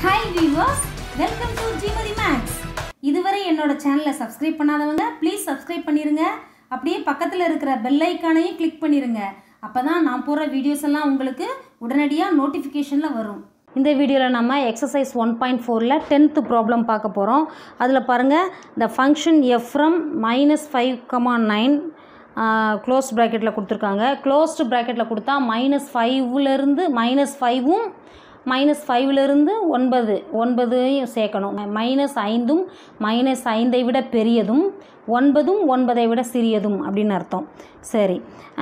hi viewers welcome to Jimathi maths இதுவரை என்னோட சேனலை சப்ஸ்கிரைப் பண்ணாதவங்க ப்ளீஸ் சப்ஸ்கிரைப் பண்ணிருங்க அப்படியே பக்கத்தில் இருக்கிற பெல் ஐக்கானையும் கிளிக் பண்ணிருங்க அப்போ தான் நான் போடுற வீடியோஸ் எல்லாம் உங்களுக்கு உடனடியாக நோட்டிஃபிகேஷனில் வரும் இந்த வீடியோவில் நம்ம எக்ஸசைஸ் ஒன் பாயிண்ட் ஃபோரில் டென்த்து ப்ராப்ளம் பார்க்க போகிறோம் அதில் பாருங்கள் இந்த function F from minus five comma nine closed ப்ராக்கெட்டில் கொடுத்துருக்காங்க க்ளோஸ்டு ப்ராக்கெட்டில் கொடுத்தா மைனஸ் ஃபைவ்லேருந்து மைனஸ் ஃபைவும் மைனஸ் ஃபைவ்லேருந்து ஒன்பது ஒன்பதையும் சேர்க்கணும் மைனஸ் ஐந்தும் மைனஸ் ஐந்தை விட பெரியதும் ஒன்பதும் ஒன்பதை விட சிறியதும் அப்படின்னு அர்த்தம் சரி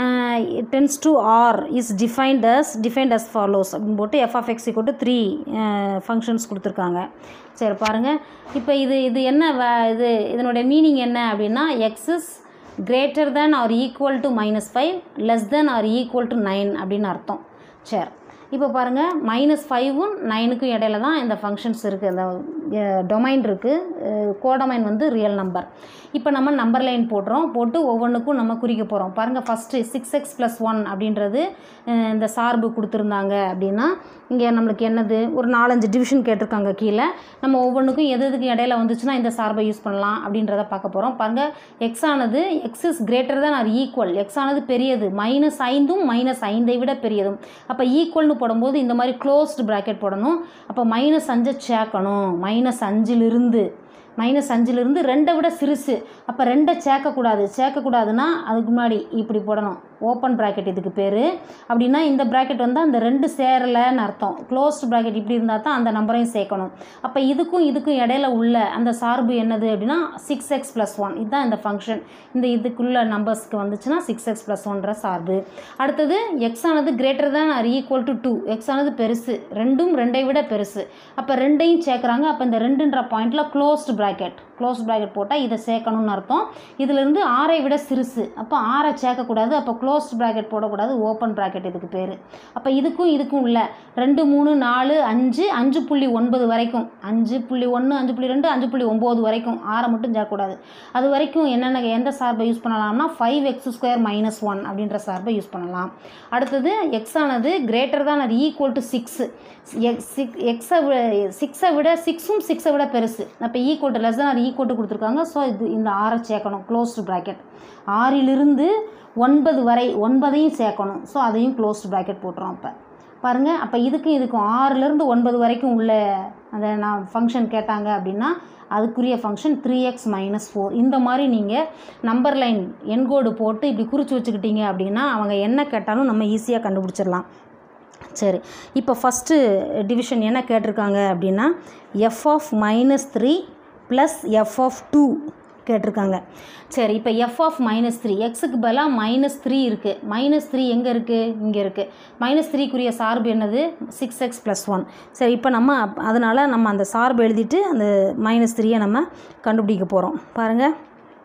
tens to R is defined as defined as follows அப்படின்னு போட்டு எஃப் ஆஃப் எக்ஸ் கொட்டு த்ரீ ஃபங்க்ஷன்ஸ் கொடுத்துருக்காங்க சரி பாருங்கள் இப்போ இது இது என்ன வே- இது இதனுடைய மீனிங் என்ன அப்படின்னா X is greater than or equal to minus five less than or equal to nine அப்படின்னு அர்த்தம் சரி இப்போ பாருங்கள் மைனஸ் ஃபைவும் நைனுக்கும் இடையில தான் இந்த ஃபங்க்ஷன்ஸ் இருக்குது இந்த டொமைன் இருக்குது கோடொமைன் வந்து ரியல் நம்பர் இப்போ நம்ம நம்பர் லைன் போடுறோம் போட்டு ஒவ்வொன்றுக்கும் நம்ம குறிக்க போகிறோம் பாருங்கள் first six X plus one அப்படின்றது அஹ், இந்த சார்பு கொடுத்துருந்தாங்க அப்படின்னா இங்கே நம்மளுக்கு என்னது ஒரு நாலஞ்சு டிவிஷன் கேட்டிருக்காங்க கீழே நம்ம ஒவ்வொன்றுக்கும் எது எதுக்கு இடையில வந்துச்சுன்னா இந்த சார்பை யூஸ் பண்ணலாம் அப்படின்றத பார்க்க போகிறோம் பாருங்கள் எக்ஸ் ஆனது X is greater than or equal X ஆனது பெரியது மைனஸ் ஐந்தும் மைனஸ் ஐந்தை விட பெரியதும் அப்போ ஈக்குவல்னு போடும்போது இந்த மாதிரி க்ளோஸ்டு ப்ராக்கெட் போடணும் அப்போ மைனஸ் அஞ்சை சேர்க்கணும் மைனஸ் அஞ்சிலிருந்து மைனஸ் அஞ்சிலிருந்து ரெண்டை விட சிறுசு அப்போ ரெண்டை சேர்க்கக்கூடாது சேர்க்கக்கூடாதுன்னா அதுக்கு முன்னாடி இப்படி போடணும் ஓப்பன் ப்ராக்கெட் இதுக்கு பேர் அப்படின்னா இந்த ப்ராக்கெட் வந்து அந்த ரெண்டு சேரலைன்னு அர்த்தம் க்ளோஸ்டு ப்ராக்கெட் இப்படி இருந்தால் தான் அந்த நம்பரையும் சேர்க்கணும் அப்போ இதுக்கும் இதுக்கும் இடையில உள்ள அந்த சார்பு என்னது அப்படின்னா சிக்ஸ் எக்ஸ் ப்ளஸ் ஒன் இதுதான் இந்த ஃபங்க்ஷன் இந்த இதுக்குள்ள நம்பர்ஸ்க்கு வந்துச்சுன்னா சிக்ஸ் எக்ஸ் ப்ளஸ் ஒன்ற சார்பு அடுத்தது எக்ஸ் ஆனது greater than or equal to two X ஆனது பெருசு ரெண்டும் ரெண்டை விட பெருசு அப்போ ரெண்டையும் சேர்க்குறாங்க அப்போ இந்த ரெண்டுன்ற பாயிண்டில் க்ளோஸ்டு ப்ராக்கெட் க்ளோஸ் ப்ராக்கெட் போட்டால் இதை சேர்க்கணும்னு அர்த்தம் இதிலிருந்து ஆறை விட சிறுசு அப்போ ஆறை சேர்க்கக்கூடாது அப்போ க்ளோஸ்ட் ப்ராக்கெட் போடக்கூடாது ஓப்பன் ப்ராக்கெட் இதுக்கு பேர் அப்போ இதுக்கும் இதுக்கும் இல்லை ரெண்டு மூணு நாலு அஞ்சு அஞ்சு புள்ளி ஒன்பது வரைக்கும் அஞ்சு புள்ளி ஒன்று அஞ்சு புள்ளி ரெண்டு அஞ்சு புள்ளி ஒம்பது வரைக்கும் ஆறை மட்டும் சேர்க்கக்கூடாது அது வரைக்கும் என்னென்ன எந்த சார்பை யூஸ் பண்ணலாம்னா five X square minus one அப்படின்ற சார்பை யூஸ் பண்ணலாம் அடுத்தது எக்ஸ் ஆனது கிரேட்டர் தான் அது ஈக்குவல் டு சிக்ஸு சிக் எக்ஸை விட சிக்ஸை விட சிக்ஸும் சிக்ஸை விட பெருசு அப்போ equal to less than equal to கொடுத்துருக்காங்க ஸோ இது இந்த ஆறை சேர்க்கணும் க்ளோஸ்டு ப்ராக்கெட் ஆறிலிருந்து ஒன்பது வரை ஒன்பதையும் சேர்க்கணும் ஸோ அதையும் க்ளோஸ்டு ப்ராக்கெட் போட்டுரும் அப்போ பாருங்கள் அப்போ இதுக்கும் இதுக்கும் ஆறுலேருந்து ஒன்பது வரைக்கும் உள்ள அந்த நான் ஃபங்க்ஷன் கேட்டாங்க அப்படின்னா அதுக்குரிய function three X minus four இந்த மாதிரி நீங்கள் நம்பர் லைன் எண்கோடு போட்டு இப்படி குறித்து வச்சுக்கிட்டீங்க அப்படின்னா அவங்க என்ன கேட்டாலும் நம்ம ஈஸியாக கண்டுபிடிச்சிடலாம் சரி இப்போ ஃபஸ்ட்டு டிவிஷன் என்ன கேட்டிருக்காங்க அப்படின்னா F of minus three plus F of two கேட்டிருக்காங்க சரி இப்போ எஃப் ஆஃப் மைனஸ் த்ரீ எக்ஸுக்கு பதிலாக மைனஸ் த்ரீ இருக்குது மைனஸ் த்ரீ எங்கே இருக்குது இங்கே இருக்குது மைனஸ் த்ரீக்குரிய சார்பு என்னது சிக்ஸ் எக்ஸ் ப்ளஸ் ஒன் சரி இப்போ நம்ம அதனால் நம்ம அந்த சார்பு எழுதிட்டு அந்த மைனஸ் த்ரீயை நம்ம கண்டுபிடிக்க போகிறோம் பாருங்கள்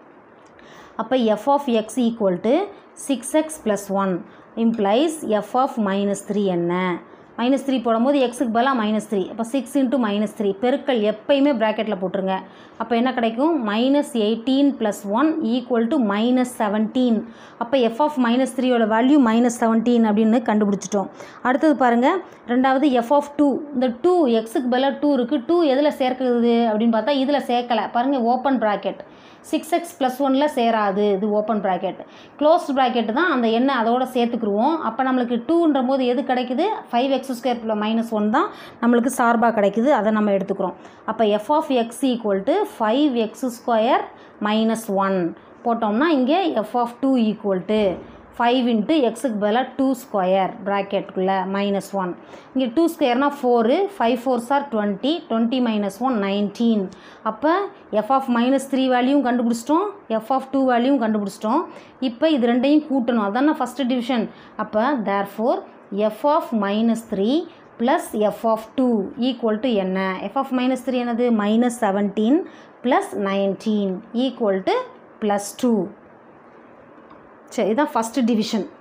அப்போ F of X equal to six X plus one implies F of minus three என்ன மைனஸ் த்ரீ போடும்போது எக்ஸுக்கு பதிலாக மைனஸ் த்ரீ அப்போ சிக்ஸ் இன்ட்டு மைனஸ் த்ரீ பெருக்கல் எப்பயுமே ப்ராக்கெட்டில் போட்டுருங்க அப்போ என்ன கிடைக்கும் minus eighteen plus one equal to minus seventeen அப்போ எஃப் ஆஃப் மைனஸ் த்ரீயோட வேல்யூ மைனஸ் செவன்டீன் அப்படின்னு கண்டுபிடிச்சிட்டோம் அடுத்தது பாருங்கள் ரெண்டாவது எஃப் ஆஃப் டூ இந்த டூ எக்ஸுக்கு பதிலாக டூ இருக்குது டூ எதில் சேர்க்குது அப்படின்னு பார்த்தா இதில் சேர்க்கலை பாருங்கள் open bracket six X plus ஒனில் சேராது இது ஓப்பன் ப்ராக்கெட் க்ளோஸ்ட் ப்ராக்கெட் தான் அந்த எண்ணை அதோட சேர்த்துக்குருவோம் அப்போ நம்மளுக்கு டூன்ற போது எது கிடைக்குது five X square minus one தான் நம்மளுக்கு சார்பாக கிடைக்குது அதை நம்ம எடுத்துக்கிறோம் அப்போ F of X equal to five X square minus one போட்டோம்னா இங்கே F of two equal to five into எக்ஸுக்கு பதிலாக டூ ஸ்கொயர் ப்ராக்கெட்டுக்குள்ளே மைனஸ் ஒன் இங்கே டூ ஸ்கொயர்னால் four five four sir twenty twenty minus one nineteen அப்போ F of minus three வேல்யூவும் கண்டுபிடிச்சிட்டோம் எஃப் ஆஃப் டூ வேல்யூவும் கண்டுபிடிச்சிட்டோம் இப்போ இது ரெண்டையும் கூட்டணும் அதான ஃபஸ்ட்டு டிவிஷன் அப்போ therefore F of minus three plus F of two equal to என்ன எஃப் ஆஃப் மைனஸ் த்ரீ என்னது minus seventeen plus nineteen equal to plus two சரி இதான் first division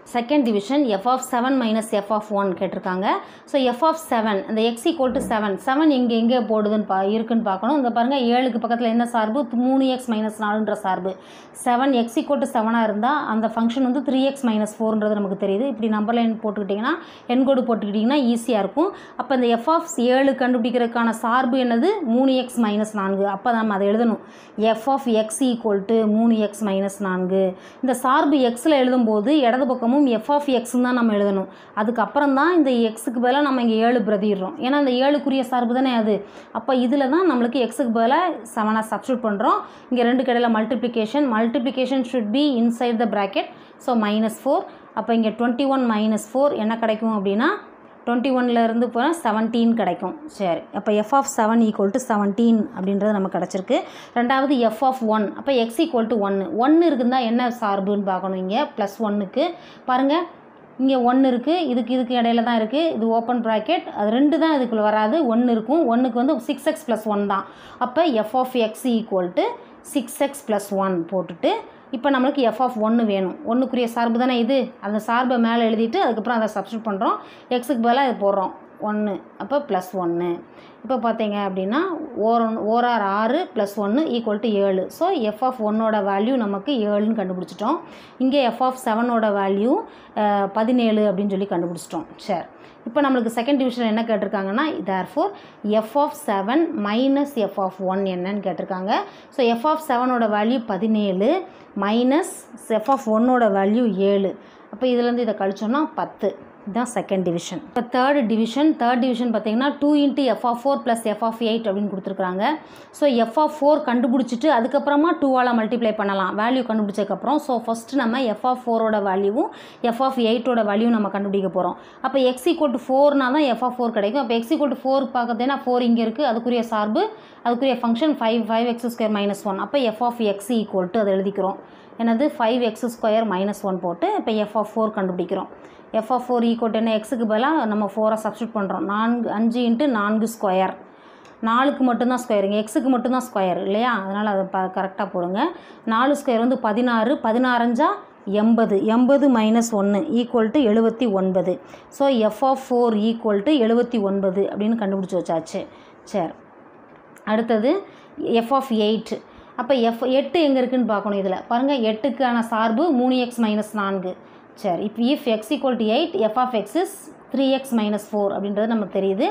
second division F of seven minus F of one கேட்டிருக்காங்க so F of seven இந்த X equal to seven seven இங்கே எங்கே போடுதுன்னு பா இருக்குன்னு பார்க்கணும் இந்த பாருங்கள் ஏழுக்கு பக்கத்தில் என்ன சார்பு மூணு எக்ஸ் மைனஸ் நாலுன்ற சார்பு செவன் எக்ஸ் ஈக்குவல் டு செவனாக இருந்தால் அந்த ஃபங்க்ஷன் வந்து த்ரீ எக்ஸ் மைனஸ் ஃபோர்ன்றது நமக்கு தெரியுது இப்படி நம்பர் லைன் போட்டுக்கிட்டிங்கன்னா எண்கோடு போட்டுக்கிட்டிங்கன்னா ஈஸியாக இருக்கும் அப்போ இந்த எஃப் ஆஃப் ஏழு கண்டுபிடிக்கிறதுக்கான சார்பு என்னது மூணு எக்ஸ் மைனஸ் நான்கு அப்போ நம்ம அதை எழுதணும் F of X equal to மூணு எக்ஸ் மைனஸ் நான்கு இந்த சார்பு எக்ஸில் எழுதும்போது இடது பக்கமும் எஃப் ஆஃப் எக்ஸ்ன்னு தான் நம்ம எழுதணும் அதுக்கப்புறம் தான் இந்த எக்ஸுக்கு பதிலாக நம்ம இங்கே ஏழு பிரதிடுறோம் ஏன்னா இந்த ஏழுக்குரிய சார்பு தானே அது அப்போ இதில் தான் நம்மளுக்கு எக்ஸுக்கு பதிலாக செவனாக சப்ஸ்டியூட் பண்ணுறோம் இங்கே ரெண்டு கடையில் multiplication multiplication should be inside the bracket so minus four அப்போ இங்கே டுவெண்ட்டி ஒன் மைனஸ் ஃபோர் என்ன கிடைக்கும் அப்படின்னா டுவெண்ட்டி ஒன்லேருந்து போனால் செவன்டீன் கிடைக்கும் சரி அப்போ F of seven equal to seventeen அப்படின்றது நமக்கு கிடச்சிருக்கு ரெண்டாவது எஃப் ஆஃப் ஒன் அப்போ எக்ஸ் ஈக்குவல் டு ஒன்று ஒன்று இருக்குதுன்னா என்ன சார்புன்னு பார்க்கணும் இங்கே ப்ளஸ் ஒன்றுக்கு பாருங்கள் இங்கே ஒன்று இருக்குது இதுக்கு இதுக்கு இடையில தான் இருக்குது இது ஓப்பன் ப்ராக்கெட் அது ரெண்டு தான் இதுக்குள்ள வராது ஒன்று இருக்கும் ஒன்றுக்கு வந்து சிக்ஸ் எக்ஸ் ப்ளஸ் ஒன் தான் அப்போ F of X equal to six X plus one போட்டுட்டு இப்போ நம்மளுக்கு எஃப் ஆஃப் ஒன்று வேணும் ஒன்றுக்குரிய சார்பு தானே இது அந்த சார்பை மேலே எழுதிட்டு அதுக்கப்புறம் அதை சப்ஸ்டியூட் பண்ணுறோம் எக்ஸுக்கு பதிலாக இது போடுறோம் ஒன்று அப்போ ப்ளஸ் ஒன்று இப்போ பார்த்தீங்க அப்படின்னா ஓர் ஓரார் ஆறு ப்ளஸ் ஒன்று ஈக்குவல் டு ஏழு ஸோ எஃப் ஆஃப் ஒன்னோட வேல்யூ நமக்கு ஏழுன்னு கண்டுபிடிச்சிட்டோம் இங்கே எஃப் ஆஃப் செவனோட வேல்யூ பதினேழு அப்படின்னு சொல்லி கண்டுபிடிச்சிட்டோம் சரி இப்போ நம்மளுக்கு செகண்ட் டிவிஷன் என்ன கேட்டிருக்காங்கன்னா therefore F of seven minus F of one என்னன்னு கேட்டிருக்காங்க ஸோ எஃப் ஆஃப் செவனோட வேல்யூ பதினேழு மைனஸ் எஃப் ஆஃப் ஒன்னோட வேல்யூ ஏழு அப்போ இதுலேருந்து இதை கழிச்சோம்னா பத்து இதுதான் செகண்ட் டிவிஷன் இப்போ தேர்ட் டிவிஷன் தேர்ட் டிவிஷன் பார்த்தீங்கன்னா two into F of four plus F of eight அப்படின்னு கொடுத்துருக்காங்க ஸோ எஃப் ஆஃப் ஃபோர் கண்டுபிடிச்சிட்டு அதுக்கப்புறமா டூவால் மல்டிப்ளை பண்ணலாம் வேல்யூ கண்டுபிடிச்சதுக்கப்புறம் ஸோ ஃபஸ்ட்டு நம்ம எஃப் ஆஃப் ஃபோரோட வேல்யூவும் எஃப் ஆஃப் எயிட்டோட வேல்யூ நம்ம கண்டுபிடிக்க போகிறோம் அப்போ எக்ஸ் ஈக்குவல் டு ஃபோர்னா தான் எஃப் ஆஃப் ஃபோர் கிடைக்கும் அப்போ எக்ஸ் ஈக்குவல் டு ஃபோர் பார்க்கறதுனா ஃபோர் இங்கே இருக்குது அதுக்குரிய சார்பு அதுக்குரிய function five five X square minus one அப்போ F of X equal to அதை எழுதிக்கிறோம் என்னது five X square minus one போட்டு இப்போ எஃப் ஆஃப் ஃபோர் கண்டுபிடிக்கிறோம் எஃப் ஆஃப் ஃபோர் ஈக்குவல் என்ன எக்ஸுக்கு பதிலாக நம்ம ஃபோரை சப்ஸ்டியூட் பண்ணுறோம் நான்கு அஞ்சு இன்ட்டு நான்கு ஸ்கொயர் நாலுக்கு மட்டும்தான் ஸ்கொயருங்க எக்ஸுக்கு மட்டும்தான் ஸ்கொயர் இல்லையா அதனால் அதை ப கரெக்டாக போடுங்க நாலு ஸ்கொயர் வந்து பதினாறு பதினாறஞ்சா எண்பது எண்பது மைனஸ் ஒன்று ஈக்குவல் டு எழுபத்தி ஒன்பது so F of four equal to எழுபத்தி ஒன்பது அப்படின்னு கண்டுபிடிச்சி வச்சாச்சு சரி அடுத்தது எஃப் ஆஃப் எயிட் அப்போ எஃப் எட்டு எங்கே இருக்குதுன்னு பார்க்கணும் இதில் பாருங்கள் எட்டுக்கான சார்பு மூணு எக்ஸ் மைனஸ் நான்கு சரி இப்போ if x equal to eight f of x is three X minus four அப்படின்றது நமக்கு தெரியுது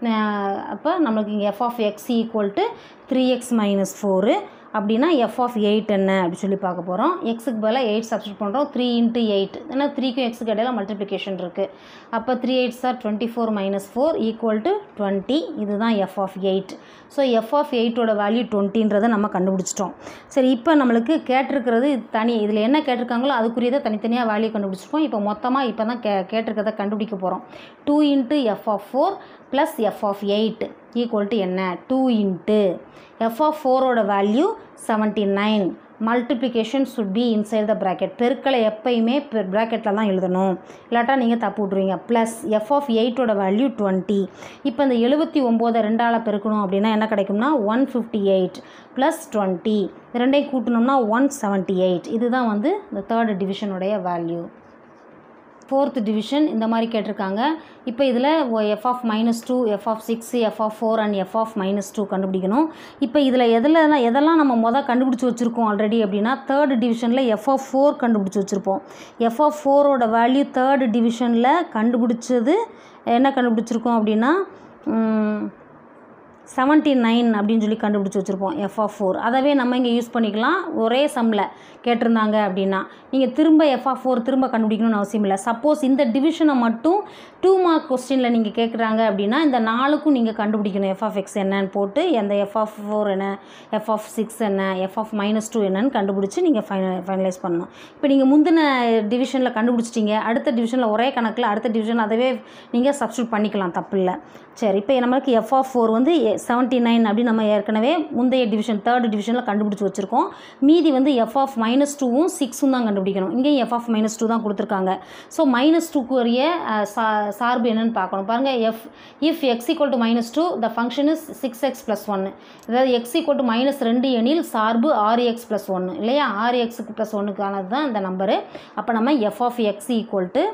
அப்போ நம்மளுக்கு இங்கே F of X equal to three X minus four அப்படின்னா எஃப் ஆஃப் எயிட் என்ன அப்படி சொல்லி பார்க்க போகிறோம் எக்ஸுக்கு பதிலாக எயிட் சப்ஸ்டியூட் பண்ணுறோம் த்ரீ இன்ட்டு எயிட் ஏன்னா த்ரீக்கும் எக்ஸுக்கு இடையில மல்டிப்ளிகேஷன் இருக்குது அப்போ three eight sir twenty four minus four equal to twenty இதுதான் f of eight so F of எயிட்டோட வேல்யூ டுவெண்ட்டின்றதை நம்ம கண்டுபிடிச்சிட்டோம் சரி இப்போ நம்மளுக்கு கேட்டிருக்கிறது தனி இதில் என்ன கேட்டிருக்காங்களோ அதுக்குரியதை தனித்தனியாக வேல்யூ கண்டுபிடிச்சிருக்கோம் இப்போ மொத்தமாக இப்போ தான் கே கேட்டிருக்கிறத கண்டுபிடிக்க போகிறோம் two into F of four plus F of eight equal to என்ன டூ இன்ட்டு எஃப் ஆஃப் ஃபோரோட value seventy nine multiplication should be inside the bracket பெருக்களை எப்பயுமே ப்ராக்கெட்டில் தான் எழுதணும் இல்லாட்டா நீங்கள் தப்பு விட்ருவீங்க ப்ளஸ் எஃப் ஆஃப் எயிட்டோட வேல்யூ டுவெண்ட்டி இப்போ இந்த எழுபத்தி ஒம்போதை ரெண்டால் பெருக்கணும் அப்படின்னா என்ன கிடைக்கும்னா one fifty eight plus twenty ரெண்டையும் கூட்டணும்னா ஒன் செவன்ட்டி எயிட் இதுதான் வந்து இந்த தேர்ட் டிவிஷனுடைய வேல்யூ ஃபோர்த் டிவிஷன் இந்த மாதிரி கேட்டிருக்காங்க இப்போ இதில் f of minus two f of six f of four and f of minus two கண்டுபிடிக்கணும் இப்போ இதில் எதில் எதெல்லாம் நம்ம மொதல் கண்டுபிடிச்சி வச்சுருக்கோம் ஆல்ரெடி அப்படின்னா தேர்ட் டிவிஷனில் எஃப் ஆஃப் ஃபோர் கண்டுபிடிச்சி வச்சுருப்போம் எஃப் ஆஃப் ஃபோரோட வேல்யூ தேர்ட் டிவிஷனில் கண்டுபிடிச்சது என்ன கண்டுபிடிச்சிருக்கோம் அப்படின்னா செவன்ட்டி நைன் அப்படின்னு சொல்லி கண்டுபிடிச்சி வச்சுருப்போம் எஃப் ஆஃப் ஃபோர் அதவே நம்ம இங்கே யூஸ் பண்ணிக்கலாம் ஒரே சம்மில் கேட்டிருந்தாங்க அப்படின்னா நீங்கள் திரும்ப எஃப் ஆஃப் ஃபோர் திரும்ப கண்டுபிடிக்கணும்னு அவசியம் இல்லை சப்போஸ் இந்த டிவிஷனை மட்டும் டூ மார்க் கொஸ்டினில் நீங்கள் கேட்குறாங்க அப்படின்னா இந்த நாலுக்கும் நீங்கள் கண்டுபிடிக்கணும் எஃப் ஆஃப் எக்ஸ் என்னன்னு போட்டு எந்த எஃப் ஆஃப் ஃபோர் என்ன எஃப் ஆஃப் சிக்ஸ் என்ன எஃப் ஆஃப் மைனஸ் டூ என்னன்னு கண்டுபிடிச்சி நீங்கள் ஃபைன ஃபைனலைஸ் பண்ணணும் இப்போ நீங்கள் முந்தின டிவிஷனில் கண்டுபிடிச்சிட்டிங்க அடுத்த டிவிஷனில் ஒரே கணக்கில் அடுத்த டிவிஷனில் அதவே நீங்கள் சப்ஸ்டியூட் பண்ணிக்கலாம் தப்பு இல்லை சரி இப்போ நம்மளுக்கு எஃப் ஆஃப் ஃபோர் வந்து செவன்ட்டி நைன் அப்படின்னு நம்ம ஏற்கனவே முந்தைய டிவிஷன் தேர்ட் டிவிஷனில் கண்டுபிடிச்சி வச்சுருக்கோம் மீதி வந்து எஃப் ஆஃப் மைனஸ் டூவும் சிக்ஸும் தான் கண்டுபிடிக்கணும் இங்கேயும் எஃப் ஆஃப் மைனஸ் டூ தான் கொடுத்துருக்காங்க ஸோ மைனஸ் டூக்குரிய சா சார்பு என்னன்னு பார்க்கணும் பாருங்கள் f if x equal to minus two the function is six X plus ஒன்று அதாவது எக்ஸ் ஈக்குவல் டு மைனஸ் ரெண்டு எனில் சார்பு ஆறு எக்ஸ் ப்ளஸ் ஒன்று இல்லையா ஆறு எக்ஸுக்கு ப்ளஸ் ஒன்றுக்கானது தான் இந்த நம்பரு அப்போ நம்ம F of X equal to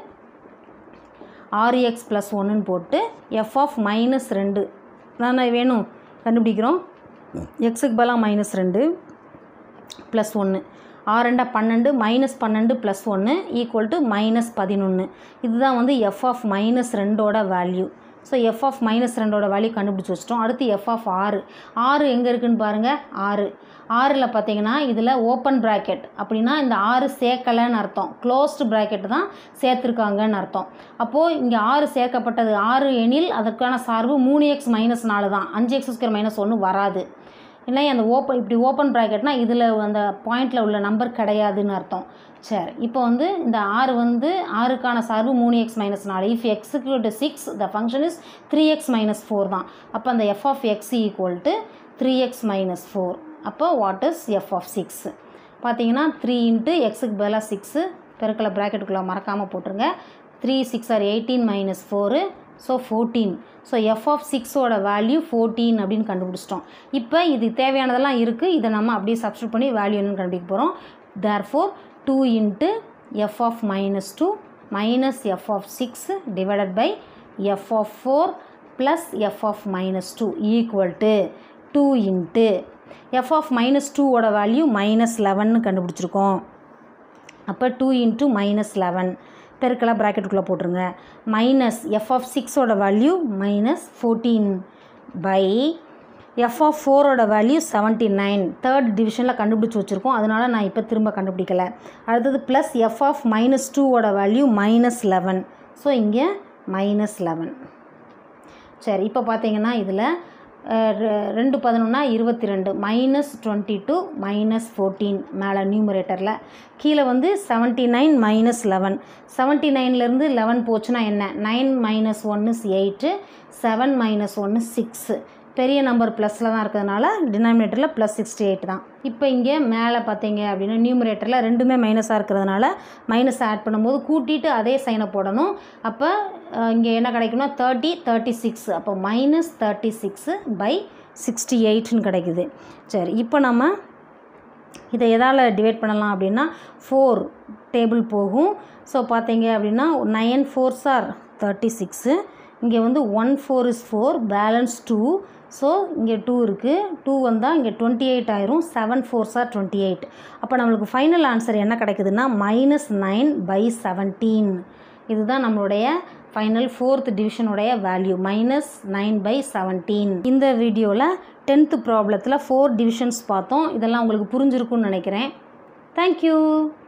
ஆறு எக்ஸ் ப்ளஸ் ஒன்றுன்னு போட்டு எஃப் ஆஃப் மைனஸ் ரெண்டு தானே வேணும் கண்டுபிடிக்கிறோம் எக்ஸுக்கு பதிலாக மைனஸ் ரெண்டு ப்ளஸ் ஒன்று ஆறு ரெண்டா பன்னெண்டு மைனஸ் பன்னெண்டு ப்ளஸ் ஒன்று ஈக்குவல் டு மைனஸ் பதினொன்று இதுதான் வந்து எஃப் ஆஃப் மைனஸ் ரெண்டோட value so F of minus ரெண்டோட வேல்யூ கண்டுபிடிச்சி வச்சிட்டோம் அடுத்து எஃப் ஆஃப் ஆறு ஆறு எங்கே இருக்குன்னு பாருங்கள் ஆறு ஆறில் பார்த்தீங்கன்னா இதில் ஓப்பன் ப்ராக்கெட் அப்படின்னா இந்த ஆறு சேர்க்கலைன்னு அர்த்தம் க்ளோஸ்டு ப்ராக்கெட் தான் சேர்த்துருக்காங்கன்னு அர்த்தம் அப்போது இங்கே ஆறு சேர்க்கப்பட்டது ஆறு எனில் அதற்கான சார்பு மூணு எக்ஸ் மைனஸ் நாலு தான் அஞ்சு எக்ஸ் ஸ்கொயர் மைனஸ் ஒன்று வராது இல்லை அந்த ஓப்பன் இப்படி ஓப்பன் ப்ராக்கெட்னா இதில் அந்த பாயிண்டில் உள்ள நம்பர் கிடையாதுன்னு அர்த்தம் சரி இப்போ வந்து இந்த ஆறு வந்து ஆறுக்கான சார்பு மூணு எக்ஸ் மைனஸ் நாலு இஃப் எக்ஸுக்கு to six the function is three X minus four தான் அப்போ அந்த f of X equal to three X minus four அப்போ what is f of six பார்த்தீங்கன்னா த்ரீ இன்ட்டு எக்ஸுக்கு பதிலாக சிக்ஸு பெருக்கலை ப்ராக்கெட்டுக்குள்ளே மறக்காமல் போட்டுருங்க three six are eighteen minus four so fourteen so F of சிக்ஸோட வேல்யூ ஃபோர்டீன் அப்படின்னு கண்டுபிடிச்சிட்டோம் இப்போ இது தேவையானதெல்லாம் இருக்குது இதை நம்ம அப்படியே சப்ஸ்டியூட் பண்ணி வேல்யூ என்னன்னு கண்டுபிடிக்க போகிறோம் therefore two into F of minus two minus F of six divided by f of four plus F of minus two equal to two into F of minus டூவோட value minus லெவன்னு கண்டுபிடிச்சிருக்கோம் அப்போ two into minus eleven பெருக்கெல்லாம் ப்ராக்கெட்டுக்குள்ளே போட்டுருங்க minus F of சிக்ஸோட value minus fourteen by f of ஃபோரோட value seventy nine third டிவிஷனில் கண்டுபிடிச்சி வச்சுருக்கோம் அதனால் நான் இப்போ திரும்ப கண்டுபிடிக்கல அடுத்தது ப்ளஸ் எஃப் ஆஃப் மைனஸ் டூவோட வேல்யூ மைனஸ் லெவன் ஸோ இங்கே மைனஸ் லெவன் சரி இப்போ பார்த்தீங்கன்னா இதில் ரெண்டு பதினொன்னா இருபத்தி ரெண்டு minus twenty two minus fourteen மேலே நியூமரேட்டரில் கீழே வந்து seventy nine minus eleven seventy நைன்லேருந்து லெவன் போச்சுன்னா என்ன நைன் மைனஸ் ஒன்று எயிட்டு செவன் மைனஸ் ஒன்று சிக்ஸு பெரிய நம்பர் ப்ளஸில் தான் இருக்கிறதுனால டினாமினேட்டரில் ப்ளஸ் சிக்ஸ்டி எயிட் தான் இப்போ இங்கே மேலே பார்த்தீங்க அப்படின்னா நியூமரேட்டரில் ரெண்டுமே மைனஸாக இருக்கிறதுனால மைனஸ் ஆட் பண்ணும்போது கூட்டிட்டு அதே சைனை போடணும் அப்போ இங்கே என்ன கிடைக்கும்னா தேர்ட்டி தேர்ட்டி சிக்ஸ் அப்போ minus thirty six by sixty எயிட்னு கிடைக்குது சரி இப்போ நம்ம இதை எதால் டிவைட் பண்ணலாம் அப்படின்னா ஃபோர் டேபிள் போகும் ஸோ பார்த்தீங்க அப்படின்னா nine fours are thirty six இங்கே வந்து one four is four balance two so இங்கே டூ இருக்குது டூ வந்தால் இங்கே டுவெண்ட்டி எயிட் ஆயிரும் seven fours are twenty eight அப்போ நம்மளுக்கு ஃபைனல் ஆன்சர் என்ன கிடைக்குதுன்னா மைனஸ் நைன் பை செவன்டீன் இதுதான் நம்மளுடைய ஃபைனல் ஃபோர்த் டிவிஷனுடைய value minus nine by seventeen இந்த வீடியோவில் டென்த்து ப்ராப்ளத்தில் ஃபோர் டிவிஷன்ஸ் பார்த்தோம் இதெல்லாம் உங்களுக்கு புரிஞ்சிருக்குன்னு நினைக்கிறேன் தேங்க்யூ